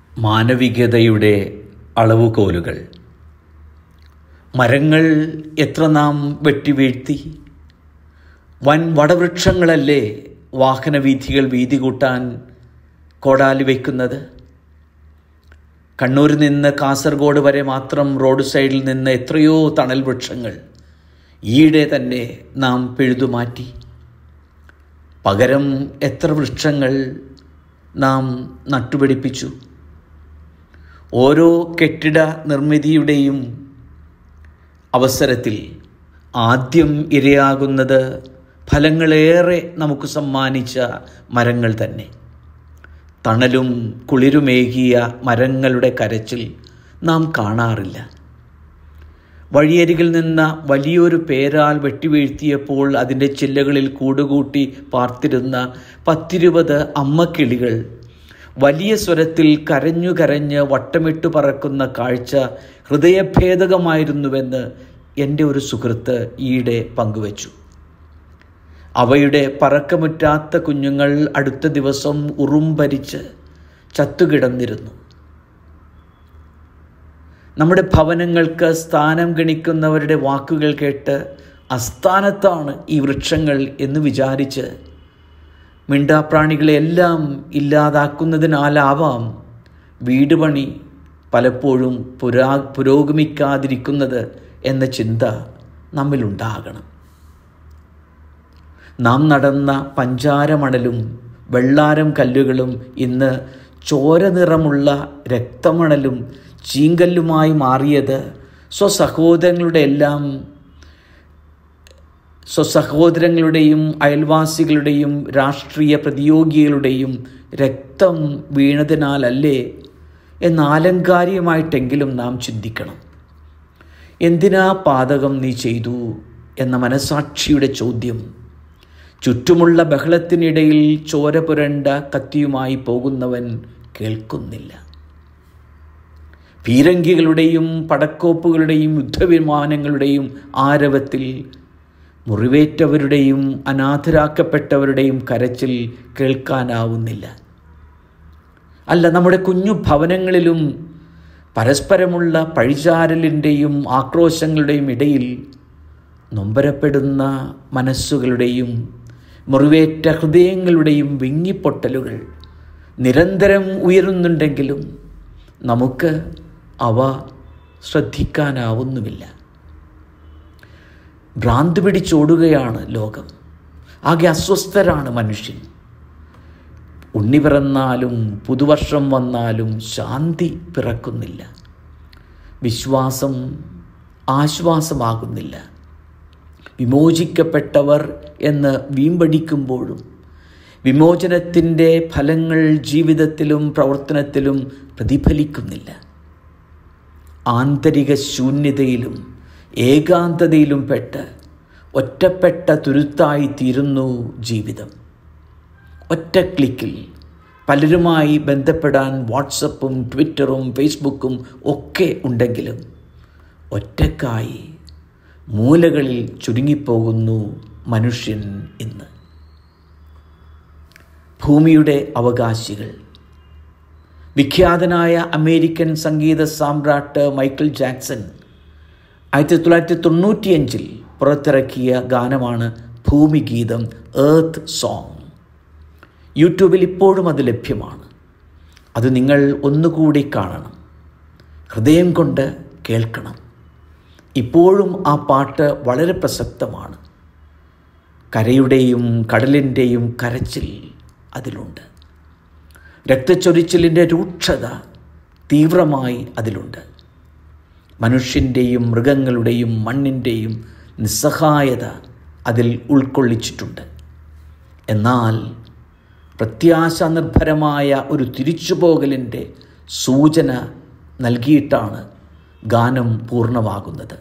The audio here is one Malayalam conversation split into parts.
മാനവികതയുടെ അളവുകോലുകൾ മരങ്ങൾ എത്ര നാം വെട്ടിവീഴ്ത്തി വൻ വടവൃക്ഷങ്ങളല്ലേ വാഹനവീഥികൾ വീതി കൂട്ടാൻ കോടാലി വയ്ക്കുന്നത് കണ്ണൂരിൽ നിന്ന് കാസർഗോഡ് വരെ മാത്രം റോഡ് സൈഡിൽ നിന്ന് എത്രയോ തണൽ വൃക്ഷങ്ങൾ ഈയിടെ തന്നെ നാം പിഴുതുമാറ്റി പകരം എത്ര വൃക്ഷങ്ങൾ നാം നട്ടുപിടിപ്പിച്ചു ഓരോ കെട്ടിട നിർമ്മിതിയുടെയും അവസരത്തിൽ ആദ്യം ഇരയാകുന്നത് ഫലങ്ങളേറെ നമുക്ക് സമ്മാനിച്ച മരങ്ങൾ തന്നെ തണലും കുളിരുമേകിയ മരങ്ങളുടെ കരച്ചിൽ നാം കാണാറില്ല വഴിയരികിൽ നിന്ന വലിയൊരു പേരാൽ വെട്ടിവീഴ്ത്തിയപ്പോൾ അതിൻ്റെ ചില്ലകളിൽ കൂടുകൂട്ടി പാർത്തിരുന്ന പത്തിരുപത് അമ്മക്കിളികൾ വലിയ സ്വരത്തിൽ കരഞ്ഞു കരഞ്ഞ് വട്ടമിട്ടു പറക്കുന്ന കാഴ്ച ഹൃദയഭേദകമായിരുന്നുവെന്ന് എൻ്റെ ഒരു സുഹൃത്ത് ഈയിടെ പങ്കുവച്ചു അവയുടെ പറക്കമുറ്റാത്ത കുഞ്ഞുങ്ങൾ അടുത്ത ദിവസം ഉറുമ്പരിച്ച് ചത്തുകിടന്നിരുന്നു നമ്മുടെ ഭവനങ്ങൾക്ക് സ്ഥാനം ഗണിക്കുന്നവരുടെ വാക്കുകൾ കേട്ട് അസ്ഥാനത്താണ് ഈ വൃക്ഷങ്ങൾ എന്ന് വിചാരിച്ച് മിണ്ടാപ്രാണികളെല്ലാം ഇല്ലാതാക്കുന്നതിനാലാവാം വീട് പണി പലപ്പോഴും പുരാ പുരോഗമിക്കാതിരിക്കുന്നത് എന്ന ചിന്ത നമ്മിലുണ്ടാകണം നാം നടന്ന പഞ്ചാരമണലും വെള്ളാരം കല്ലുകളും ഇന്ന് ചോര നിറമുള്ള രക്തമണലും ചീങ്കല്ലുമായി മാറിയത് സ്വസഹോദരങ്ങളുടെ എല്ലാം സ്വസഹോദരങ്ങളുടെയും അയൽവാസികളുടെയും രാഷ്ട്രീയ പ്രതിയോഗികളുടെയും രക്തം വീണതിനാലല്ലേ എന്ന് ആലങ്കാരികമായിട്ടെങ്കിലും നാം ചിന്തിക്കണം എന്തിനാ പാതകം നീ ചെയ്തു എന്ന മനസാക്ഷിയുടെ ചോദ്യം ചുറ്റുമുള്ള ബഹളത്തിനിടയിൽ ചോര പുരണ്ട കത്തിയുമായി പോകുന്നവൻ കേൾക്കുന്നില്ല പീരങ്കികളുടെയും പടക്കോപ്പുകളുടെയും യുദ്ധവിമാനങ്ങളുടെയും ആരവത്തിൽ മുറിവേറ്റവരുടെയും അനാഥരാക്കപ്പെട്ടവരുടെയും കരച്ചിൽ കേൾക്കാനാവുന്നില്ല അല്ല നമ്മുടെ കുഞ്ഞു ഭവനങ്ങളിലും പരസ്പരമുള്ള പഴിചാരലിൻ്റെയും ആക്രോശങ്ങളുടെയും ഇടയിൽ നൊമ്പരപ്പെടുന്ന മനസ്സുകളുടെയും മുറിവേറ്റ ഹൃദയങ്ങളുടെയും വിങ്ങിപ്പൊട്ടലുകൾ നിരന്തരം ഉയരുന്നുണ്ടെങ്കിലും നമുക്ക് അവ ശ്രദ്ധിക്കാനാവുന്നുമില്ല ഭ്രാന്ത് പിടിച്ചോടുകയാണ് ലോകം ആകെ അസ്വസ്ഥരാണ് മനുഷ്യൻ ഉണ്ണി പിറന്നാലും പുതുവർഷം വന്നാലും ശാന്തി പിറക്കുന്നില്ല വിശ്വാസം ആശ്വാസമാകുന്നില്ല വിമോചിക്കപ്പെട്ടവർ എന്ന് വീമ്പടിക്കുമ്പോഴും വിമോചനത്തിൻ്റെ ഫലങ്ങൾ ജീവിതത്തിലും പ്രവർത്തനത്തിലും പ്രതിഫലിക്കുന്നില്ല ആന്തരിക ശൂന്യതയിലും ഏകാന്തതയിലും പെട്ട് ഒറ്റപ്പെട്ട തുരുത്തായി തീരുന്നു ജീവിതം ഒറ്റ ക്ലിക്കിൽ പലരുമായി ബന്ധപ്പെടാൻ വാട്സപ്പും ട്വിറ്ററും ഫേസ്ബുക്കും ഒക്കെ ഉണ്ടെങ്കിലും ഒറ്റക്കായി മൂലകളിൽ ചുരുങ്ങിപ്പോകുന്നു മനുഷ്യൻ ഇന്ന് ഭൂമിയുടെ അവകാശികൾ വിഖ്യാതനായ അമേരിക്കൻ സംഗീത സാമ്രാട്ട് മൈക്കിൾ ജാക്സൺ ആയിരത്തി തൊള്ളായിരത്തി തൊണ്ണൂറ്റിയഞ്ചിൽ പുറത്തിറക്കിയ ഗാനമാണ് ഭൂമിഗീതം ഏർത്ത് സോങ് യൂട്യൂബിൽ ഇപ്പോഴും അത് ലഭ്യമാണ് അത് നിങ്ങൾ ഒന്നുകൂടി കാണണം ഹൃദയം കൊണ്ട് കേൾക്കണം ഇപ്പോഴും ആ പാട്ട് വളരെ പ്രസക്തമാണ് കരയുടെയും കടലിൻ്റെയും കരച്ചിൽ അതിലുണ്ട് രക്തച്ചൊരിച്ചിലിൻ്റെ രൂക്ഷത തീവ്രമായി അതിലുണ്ട് മനുഷ്യൻ്റെയും മൃഗങ്ങളുടെയും മണ്ണിൻ്റെയും നിസ്സഹായത അതിൽ ഉൾക്കൊള്ളിച്ചിട്ടുണ്ട് എന്നാൽ പ്രത്യാശാനിർഭരമായ ഒരു തിരിച്ചുപോകലിൻ്റെ സൂചന നൽകിയിട്ടാണ് ഗാനം പൂർണ്ണമാകുന്നത്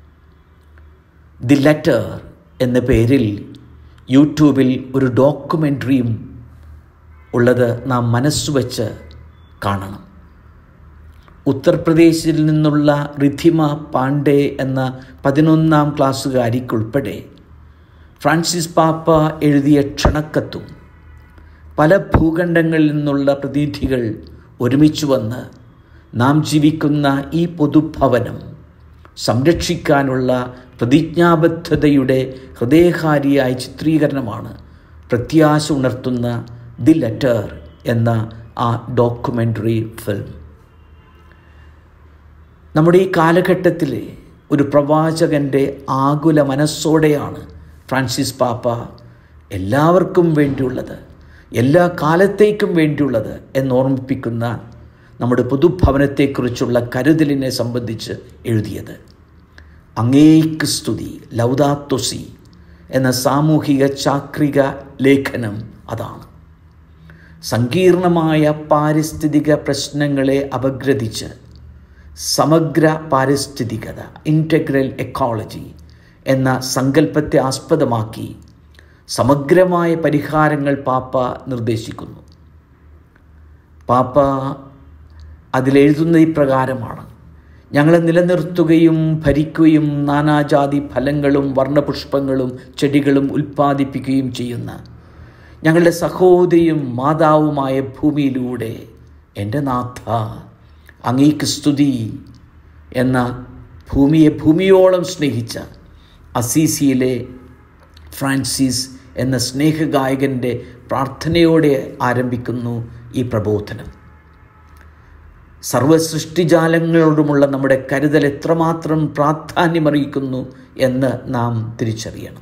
ദി ലെറ്റർ എന്ന പേരിൽ യൂട്യൂബിൽ ഒരു ഡോക്യുമെൻ്ററിയും ഉള്ളത് നാം മനസ്സുവെച്ച് കാണണം ഉത്തർപ്രദേശിൽ നിന്നുള്ള റിധിമ പാണ്ഡെ എന്ന പതിനൊന്നാം ക്ലാസ്സുകാരിക്കുൾപ്പെടെ ഫ്രാൻസിസ് പാപ്പ എഴുതിയ ക്ഷണക്കത്തും പല ഭൂഖണ്ഡങ്ങളിൽ നിന്നുള്ള പ്രതിനിധികൾ ഒരുമിച്ച് വന്ന് നാം ജീവിക്കുന്ന ഈ പൊതുഭവനം സംരക്ഷിക്കാനുള്ള പ്രതിജ്ഞാബദ്ധതയുടെ ഹൃദയഹാരിയായ ചിത്രീകരണമാണ് പ്രത്യാശ ഉണർത്തുന്ന ദി ലെറ്റർ എന്ന ആ ഡോക്യുമെൻ്ററി ഫിലിം നമ്മുടെ ഈ കാലഘട്ടത്തിൽ ഒരു പ്രവാചകൻ്റെ ആകുല മനസ്സോടെയാണ് ഫ്രാൻസിസ് പാപ്പ എല്ലാവർക്കും വേണ്ടിയുള്ളത് എല്ലാ കാലത്തേക്കും വേണ്ടിയുള്ളത് എന്നോർമ്മിപ്പിക്കുന്ന നമ്മുടെ പൊതുഭവനത്തെക്കുറിച്ചുള്ള കരുതലിനെ സംബന്ധിച്ച് എഴുതിയത് അങ്ങേക്ക് സ്തുതി ലൗദാത്തൊസി എന്ന സാമൂഹിക ചാക്രിക ലേഖനം അതാണ് സങ്കീർണമായ പാരിസ്ഥിതിക പ്രശ്നങ്ങളെ അപഗ്രഥിച്ച് സമഗ്ര പാരിസ്ഥിതികത ഇൻറ്റഗ്രൽ എക്കോളജി എന്ന സങ്കല്പത്തെ ആസ്പദമാക്കി സമഗ്രമായ പരിഹാരങ്ങൾ പാപ്പ നിർദ്ദേശിക്കുന്നു പാപ്പ അതിലെഴുതുന്ന ഇപ്രകാരമാണ് ഞങ്ങളെ നിലനിർത്തുകയും ഭരിക്കുകയും നാനാജാതി ഫലങ്ങളും വർണ്ണപുഷ്പങ്ങളും ചെടികളും ഉൽപ്പാദിപ്പിക്കുകയും ചെയ്യുന്ന ഞങ്ങളുടെ സഹോദരിയും മാതാവുമായ ഭൂമിയിലൂടെ എൻ്റെ നാഥ അങ്ങേക്ക് സ്തുതി എന്ന ഭൂമിയെ ഭൂമിയോളം സ്നേഹിച്ച അസീസിയിലെ ഫ്രാൻസിസ് എന്ന സ്നേഹഗായകൻ്റെ പ്രാർത്ഥനയോടെ ആരംഭിക്കുന്നു ഈ പ്രബോധനം സർവസൃഷ്ടിജാലങ്ങളോടുമുള്ള നമ്മുടെ കരുതൽ എത്രമാത്രം പ്രാധാന്യമറിയിക്കുന്നു എന്ന് നാം തിരിച്ചറിയണം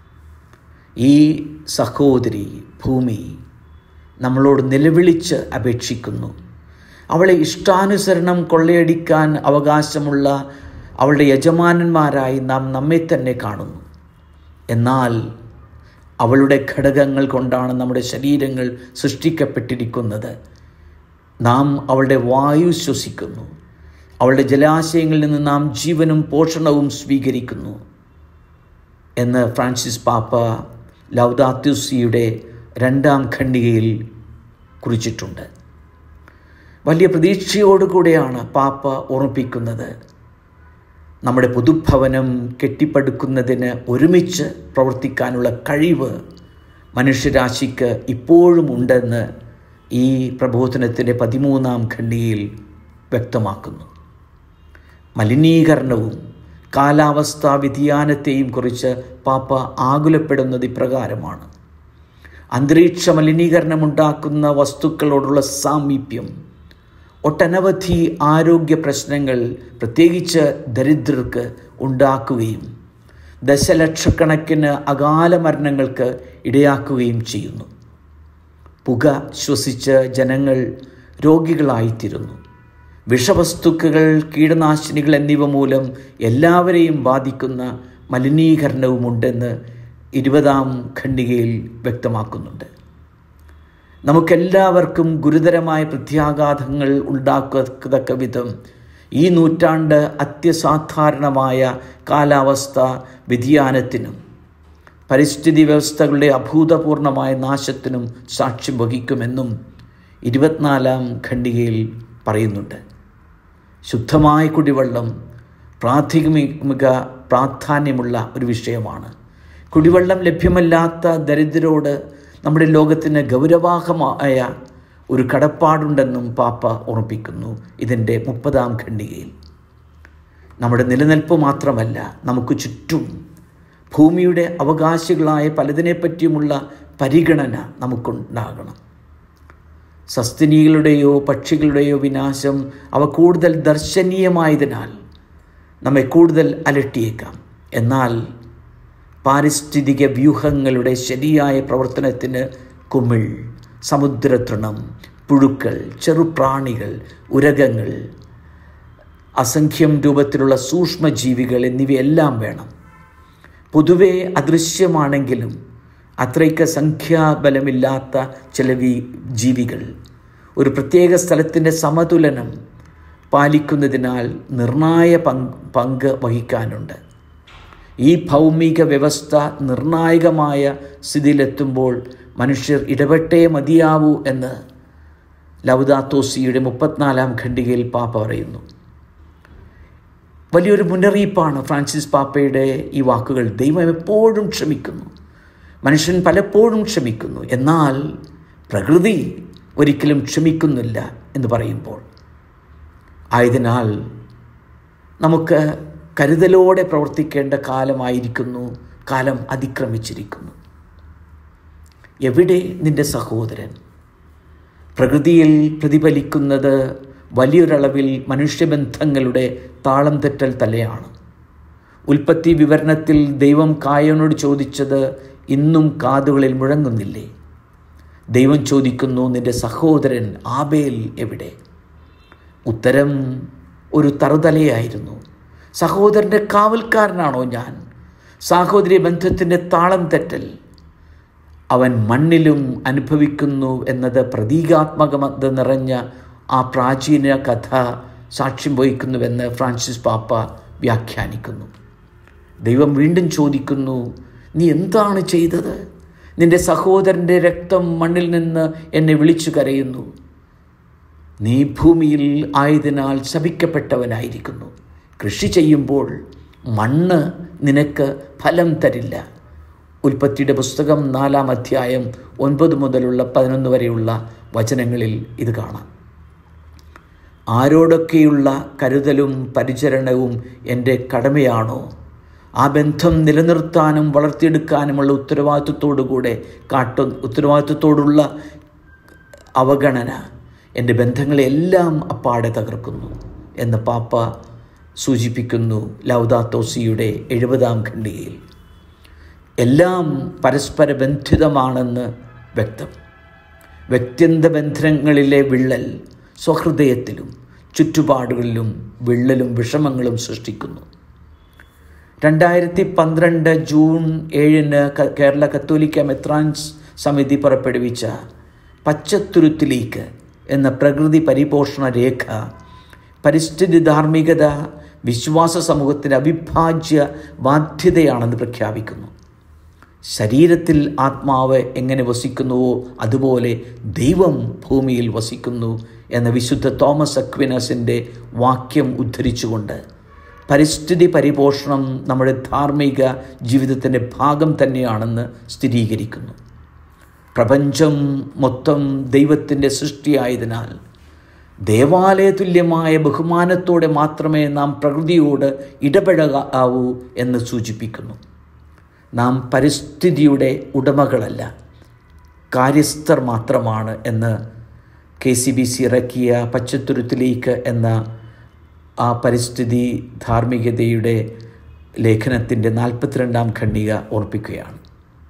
ഈ സഹോദരി ഭൂമി നമ്മളോട് നിലവിളിച്ച് അപേക്ഷിക്കുന്നു അവളെ ഇഷ്ടാനുസരണം കൊള്ളയടിക്കാൻ അവകാശമുള്ള അവളുടെ യജമാനന്മാരായി നാം നമ്മെ തന്നെ കാണുന്നു എന്നാൽ അവളുടെ ഘടകങ്ങൾ കൊണ്ടാണ് നമ്മുടെ ശരീരങ്ങൾ സൃഷ്ടിക്കപ്പെട്ടിരിക്കുന്നത് നാം അവളുടെ വായു ശ്വസിക്കുന്നു അവളുടെ ജലാശയങ്ങളിൽ നിന്ന് നാം ജീവനും പോഷണവും സ്വീകരിക്കുന്നു എന്ന് ഫ്രാൻസിസ് പാപ്പ ലൗദാത്യുസിയുടെ രണ്ടാം ഖണ്ഡികയിൽ കുറിച്ചിട്ടുണ്ട് വലിയ പ്രതീക്ഷയോടുകൂടെയാണ് പാപ്പ ഓർമ്മിപ്പിക്കുന്നത് നമ്മുടെ പൊതുഭവനം കെട്ടിപ്പടുക്കുന്നതിന് ഒരുമിച്ച് പ്രവർത്തിക്കാനുള്ള കഴിവ് മനുഷ്യരാശിക്ക് ഇപ്പോഴും ഉണ്ടെന്ന് ഈ പ്രബോധനത്തിൻ്റെ പതിമൂന്നാം ഖണ്ഡികയിൽ വ്യക്തമാക്കുന്നു മലിനീകരണവും കാലാവസ്ഥാ വ്യതിയാനത്തെയും കുറിച്ച് പാപ്പ ആകുലപ്പെടുന്നത് ഇപ്രകാരമാണ് അന്തരീക്ഷ മലിനീകരണമുണ്ടാക്കുന്ന വസ്തുക്കളോടുള്ള സാമീപ്യം ഒട്ടനവധി ആരോഗ്യ പ്രശ്നങ്ങൾ പ്രത്യേകിച്ച് ദരിദ്രർക്ക് ഉണ്ടാക്കുകയും ദശലക്ഷക്കണക്കിന് അകാല മരണങ്ങൾക്ക് ഇടയാക്കുകയും ചെയ്യുന്നു പുക ശ്വസിച്ച് ജനങ്ങൾ രോഗികളായിത്തീരുന്നു വിഷവസ്തുക്കൾ കീടനാശിനികൾ എന്നിവ മൂലം എല്ലാവരെയും ബാധിക്കുന്ന മലിനീകരണവുമുണ്ടെന്ന് ഇരുപതാം ഖണ്ഡികയിൽ വ്യക്തമാക്കുന്നുണ്ട് നമുക്കെല്ലാവർക്കും ഗുരുതരമായ പ്രത്യാഘാതങ്ങൾ ഉണ്ടാക്കത്തക്ക വിധം ഈ നൂറ്റാണ്ട് അത്യസാധാരണമായ കാലാവസ്ഥ വ്യതിയാനത്തിനും പരിസ്ഥിതി വ്യവസ്ഥകളുടെ അഭൂതപൂർണമായ നാശത്തിനും സാക്ഷ്യം വഹിക്കുമെന്നും ഇരുപത്തിനാലാം ഖണ്ഡികയിൽ പറയുന്നുണ്ട് ശുദ്ധമായ കുടിവെള്ളം പ്രാഥമിക പ്രാധാന്യമുള്ള ഒരു വിഷയമാണ് കുടിവെള്ളം ലഭ്യമല്ലാത്ത ദരിദ്രരോട് നമ്മുടെ ലോകത്തിന് ഗൗരവാഹമായ ഒരു കടപ്പാടുണ്ടെന്നും പാപ്പ ഓർമ്മിപ്പിക്കുന്നു ഇതിൻ്റെ മുപ്പതാം ഖണ്ഡികയിൽ നമ്മുടെ നിലനിൽപ്പ് മാത്രമല്ല നമുക്ക് ചുറ്റും ഭൂമിയുടെ അവകാശികളായ പലതിനെപ്പറ്റിയുമുള്ള പരിഗണന നമുക്കുണ്ടാകണം സസ്തിനികളുടെയോ പക്ഷികളുടെയോ വിനാശം അവ കൂടുതൽ ദർശനീയമായതിനാൽ നമ്മെ കൂടുതൽ അലട്ടിയേക്കാം എന്നാൽ പാരിസ്ഥിതിക വ്യൂഹങ്ങളുടെ ശരിയായ പ്രവർത്തനത്തിന് കുമിൾ സമുദ്രതൃണം പുഴുക്കൾ ചെറുപ്രാണികൾ ഉരകങ്ങൾ അസംഖ്യം രൂപത്തിലുള്ള സൂക്ഷ്മജീവികൾ എന്നിവയെല്ലാം വേണം പൊതുവെ അദൃശ്യമാണെങ്കിലും അത്രയ്ക്ക് സംഖ്യാബലമില്ലാത്ത ചില വി ജീവികൾ ഒരു പ്രത്യേക സ്ഥലത്തിൻ്റെ സമതുലനം പാലിക്കുന്നതിനാൽ നിർണായ പങ്ക് പങ്ക് വഹിക്കാനുണ്ട് ഈ ഭൗമിക വ്യവസ്ഥ നിർണായകമായ സ്ഥിതിയിലെത്തുമ്പോൾ മനുഷ്യർ ഇടപെട്ടേ മതിയാവൂ എന്ന് ലൗദാത്തോസിയുടെ മുപ്പത്തിനാലാം ഖണ്ഡികയിൽ പാപ്പ പറയുന്നു വലിയൊരു മുന്നറിയിപ്പാണ് ഫ്രാൻസിസ് പാപ്പയുടെ ഈ വാക്കുകൾ ദൈവം എപ്പോഴും ക്ഷമിക്കുന്നു മനുഷ്യൻ പലപ്പോഴും ക്ഷമിക്കുന്നു എന്നാൽ പ്രകൃതി ഒരിക്കലും ക്ഷമിക്കുന്നില്ല എന്ന് പറയുമ്പോൾ ആയതിനാൽ നമുക്ക് കരുതലോടെ പ്രവർത്തിക്കേണ്ട കാലമായിരിക്കുന്നു കാലം അതിക്രമിച്ചിരിക്കുന്നു എവിടെ നിന്റെ സഹോദരൻ പ്രകൃതിയിൽ പ്രതിഫലിക്കുന്നത് വലിയൊരളവിൽ മനുഷ്യബന്ധങ്ങളുടെ താളം തെറ്റൽ തലയാണ് ഉൽപ്പത്തി വിവരണത്തിൽ ദൈവം കായനോട് ചോദിച്ചത് ഇന്നും കാതുകളിൽ മുഴങ്ങുന്നില്ലേ ദൈവം ചോദിക്കുന്നു നിന്റെ സഹോദരൻ ആബേൽ എവിടെ ഉത്തരം ഒരു തറുതലയായിരുന്നു സഹോദരൻ്റെ കാവൽക്കാരനാണോ ഞാൻ സാഹോദര്യ ബന്ധത്തിൻ്റെ താളം തെറ്റൽ അവൻ മണ്ണിലും അനുഭവിക്കുന്നു എന്നത് പ്രതീകാത്മകത നിറഞ്ഞ ആ പ്രാചീന കഥ സാക്ഷ്യം വഹിക്കുന്നുവെന്ന് ഫ്രാൻസിസ് പാപ്പ വ്യാഖ്യാനിക്കുന്നു ദൈവം വീണ്ടും ചോദിക്കുന്നു നീ എന്താണ് ചെയ്തത് നിന്റെ സഹോദരൻ്റെ രക്തം മണ്ണിൽ നിന്ന് എന്നെ വിളിച്ചു കരയുന്നു നീ ഭൂമിയിൽ ആയതിനാൽ ശപിക്കപ്പെട്ടവനായിരിക്കുന്നു കൃഷി ചെയ്യുമ്പോൾ മണ്ണ് നിനക്ക് ഫലം തരില്ല ഉൽപ്പത്തിയുടെ പുസ്തകം നാലാം അധ്യായം ഒൻപത് മുതലുള്ള പതിനൊന്ന് വരെയുള്ള വചനങ്ങളിൽ ഇത് കാണാം ആരോടൊക്കെയുള്ള കരുതലും പരിചരണവും എൻ്റെ കടമയാണോ ആ ബന്ധം നിലനിർത്താനും വളർത്തിയെടുക്കാനുമുള്ള ഉത്തരവാദിത്വത്തോടുകൂടെ കാട്ടു ഉത്തരവാദിത്വത്തോടുള്ള അവഗണന എൻ്റെ ബന്ധങ്ങളെല്ലാം അപ്പാടെ തകർക്കുന്നു എന്ന് പാപ്പ സൂചിപ്പിക്കുന്നു ലൗദാത്തോസിയുടെ എഴുപതാം ഖണ്ഡികയിൽ എല്ലാം പരസ്പര ബന്ധിതമാണെന്ന് വ്യക്തം വ്യക്തിന്ത ബന്ധങ്ങളിലെ വിള്ളൽ സ്വഹൃദയത്തിലും ചുറ്റുപാടുകളിലും വിള്ളലും വിഷമങ്ങളും സൃഷ്ടിക്കുന്നു രണ്ടായിരത്തി പന്ത്രണ്ട് ജൂൺ ഏഴിന് ക- കേരള കത്തോലിക്ക മെത്രാൻസ് സമിതി പുറപ്പെടുവിച്ച പച്ചത്തുരുത്തിലേക്ക് എന്ന പ്രകൃതി പരിപോഷണ രേഖ പരിസ്ഥിതി ധാർമ്മികത വിശ്വാസ സമൂഹത്തിൻ്റെ അവിഭാജ്യ ബാധ്യതയാണെന്ന് പ്രഖ്യാപിക്കുന്നു ശരീരത്തിൽ ആത്മാവ് എങ്ങനെ വസിക്കുന്നുവോ അതുപോലെ ദൈവം ഭൂമിയിൽ വസിക്കുന്നു എന്ന വിശുദ്ധ തോമസ് അക്വിനസിൻ്റെ വാക്യം ഉദ്ധരിച്ചുകൊണ്ട് പരിസ്ഥിതി പരിപോഷണം നമ്മുടെ ധാർമ്മിക ജീവിതത്തിൻ്റെ ഭാഗം തന്നെയാണെന്ന് സ്ഥിരീകരിക്കുന്നു പ്രപഞ്ചം മൊത്തം ദൈവത്തിൻ്റെ സൃഷ്ടിയായതിനാൽ ദേവാലയ തുല്യമായ ബഹുമാനത്തോടെ മാത്രമേ നാം പ്രകൃതിയോട് ഇടപഴകാവൂ എന്ന് സൂചിപ്പിക്കുന്നു നാം പരിസ്ഥിതിയുടെ ഉടമകളല്ല കാര്യസ്ഥർ മാത്രമാണ് എന്ന് കെ സി ബി സി ഇറക്കിയ പച്ചത്തുരുത്തിലേക്ക് എന്ന ആ പരിസ്ഥിതി ധാർമ്മികതയുടെ ലേഖനത്തിൻ്റെ നാൽപ്പത്തിരണ്ടാം ഖണ്ഡിക ഓർപ്പിക്കുകയാണ്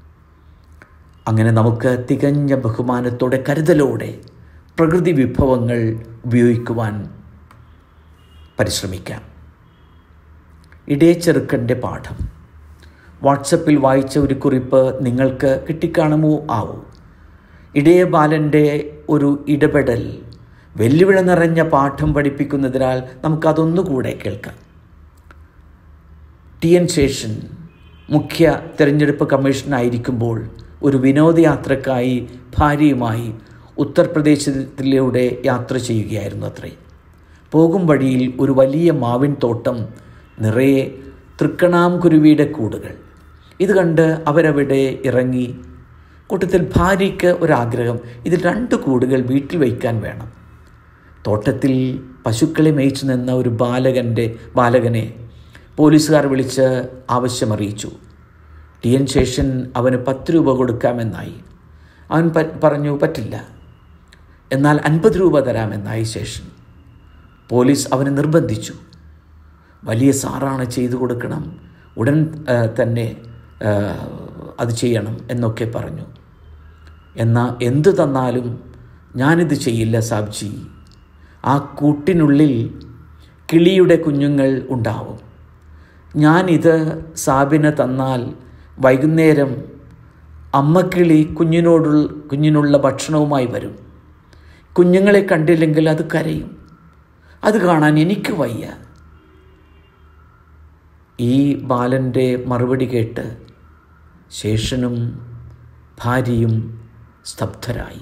അങ്ങനെ നമുക്ക് തികഞ്ഞ ബഹുമാനത്തോടെ കരുതലോടെ പ്രകൃതി വിഭവങ്ങൾ ഉപയോഗിക്കുവാൻ പരിശ്രമിക്കാം ഇടയച്ചെറുക്കൻ്റെ പാഠം വാട്സപ്പിൽ വായിച്ച ഒരു കുറിപ്പ് നിങ്ങൾക്ക് കിട്ടിക്കാണുമോ ആവൂ ഇടയ ബാലൻ്റെ ഒരു ഇടപെടൽ വെല്ലുവിളി നിറഞ്ഞ പാഠം പഠിപ്പിക്കുന്നതിനാൽ നമുക്കതൊന്നുകൂടെ കേൾക്കാം ടി എൻ ശേഷൻ മുഖ്യ തിരഞ്ഞെടുപ്പ് കമ്മീഷനായിരിക്കുമ്പോൾ ഒരു വിനോദയാത്രക്കായി ഭാര്യയുമായി ഉത്തർപ്രദേശിലൂടെ യാത്ര ചെയ്യുകയായിരുന്നു അത്രേ പോകും വഴിയിൽ ഒരു വലിയ മാവിൻ തോട്ടം നിറയെ തൃക്കണാംകുരുവിയുടെ കൂടുകൾ ഇത് കണ്ട് അവരവിടെ ഇറങ്ങി കൂട്ടത്തിൽ ഭാര്യയ്ക്ക് ഒരാഗ്രഹം ഇതിൽ രണ്ട് കൂടുകൾ വീട്ടിൽ വയ്ക്കാൻ വേണം തോട്ടത്തിൽ പശുക്കളെ മേയിച്ചു നിന്ന ഒരു ബാലകൻ്റെ ബാലകനെ പോലീസുകാർ വിളിച്ച് ആവശ്യമറിയിച്ചു ടി എൻ ശേഷൻ അവന് പത്ത് രൂപ കൊടുക്കാമെന്നായി അവൻ പ- പറഞ്ഞു പറ്റില്ല എന്നാൽ അൻപത് രൂപ തരാമെന്നായി ശേഷൻ പോലീസ് അവനെ നിർബന്ധിച്ചു വലിയ സാറാണ് ചെയ്തു കൊടുക്കണം ഉടൻ ആ, തന്നെ ആ, അത് ചെയ്യണം എന്നൊക്കെ പറഞ്ഞു എന്നാൽ എന്തു തന്നാലും ഞാനിത് ചെയ്യില്ല സാബ്ജി ആ കൂട്ടിനുള്ളിൽ കിളിയുടെ കുഞ്ഞുങ്ങൾ ഉണ്ടാവും ഞാനിത് സാബിന് തന്നാൽ വൈകുന്നേരം അമ്മക്കിളി കുഞ്ഞിനോടുള്ള കുഞ്ഞിനുള്ള ഭക്ഷണവുമായി വരും കുഞ്ഞുങ്ങളെ കണ്ടില്ലെങ്കിൽ അത് കരയും അത് കാണാൻ എനിക്ക് വയ്യ ഈ ബാലൻ്റെ മറുപടി കേട്ട് ശേഷനും ഭാര്യയും സ്തബ്ധരായി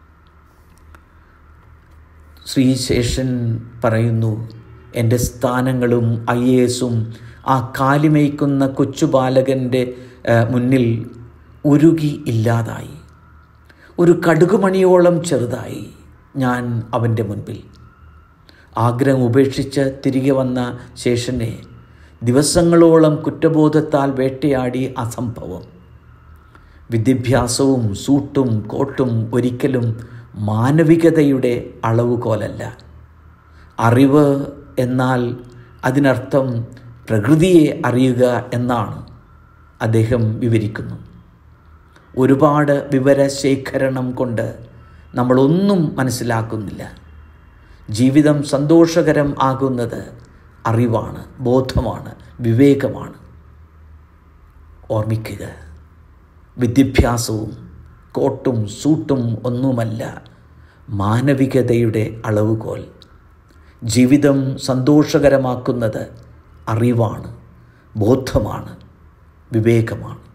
ശ്രീശേഷൻ പറയുന്നു എൻ്റെ സ്ഥാനങ്ങളും ഐ എ എസും ആ കാലിമേയ്ക്കുന്ന കൊച്ചു ബാലകൻ്റെ ആ, മുന്നിൽ ഉരുകി ഇല്ലാതായി ഒരു കടുകുമണിയോളം ചെറുതായി ഞാൻ അവൻ്റെ മുൻപിൽ ആഗ്രഹം ഉപേക്ഷിച്ച് തിരികെ വന്ന ശേഷനെ ദിവസങ്ങളോളം കുറ്റബോധത്താൽ വേട്ടയാടി അസംഭവം വിദ്യാഭ്യാസവും സൂട്ടും കോട്ടും ഒരിക്കലും മാനവികതയുടെ അളവുകോലല്ല അറിവ് എന്നാൽ അതിനർത്ഥം പ്രകൃതിയെ അറിയുക എന്നാണ് അദ്ദേഹം വിവരിക്കുന്നു ഒരുപാട് വിവരശേഖരണം കൊണ്ട് നമ്മളൊന്നും മനസ്സിലാക്കുന്നില്ല ജീവിതം സന്തോഷകരം ആകുന്നത് അറിവാണ് ബോധമാണ് വിവേകമാണ് ഓർമ്മിക്കുക വിദ്യാഭ്യാസവും കോട്ടും സൂട്ടും ഒന്നുമല്ല മാനവികതയുടെ അളവുകോൽ ജീവിതം സന്തോഷകരമാക്കുന്നത് അറിവാണ് ബോധമാണ് വിവേകമാണ്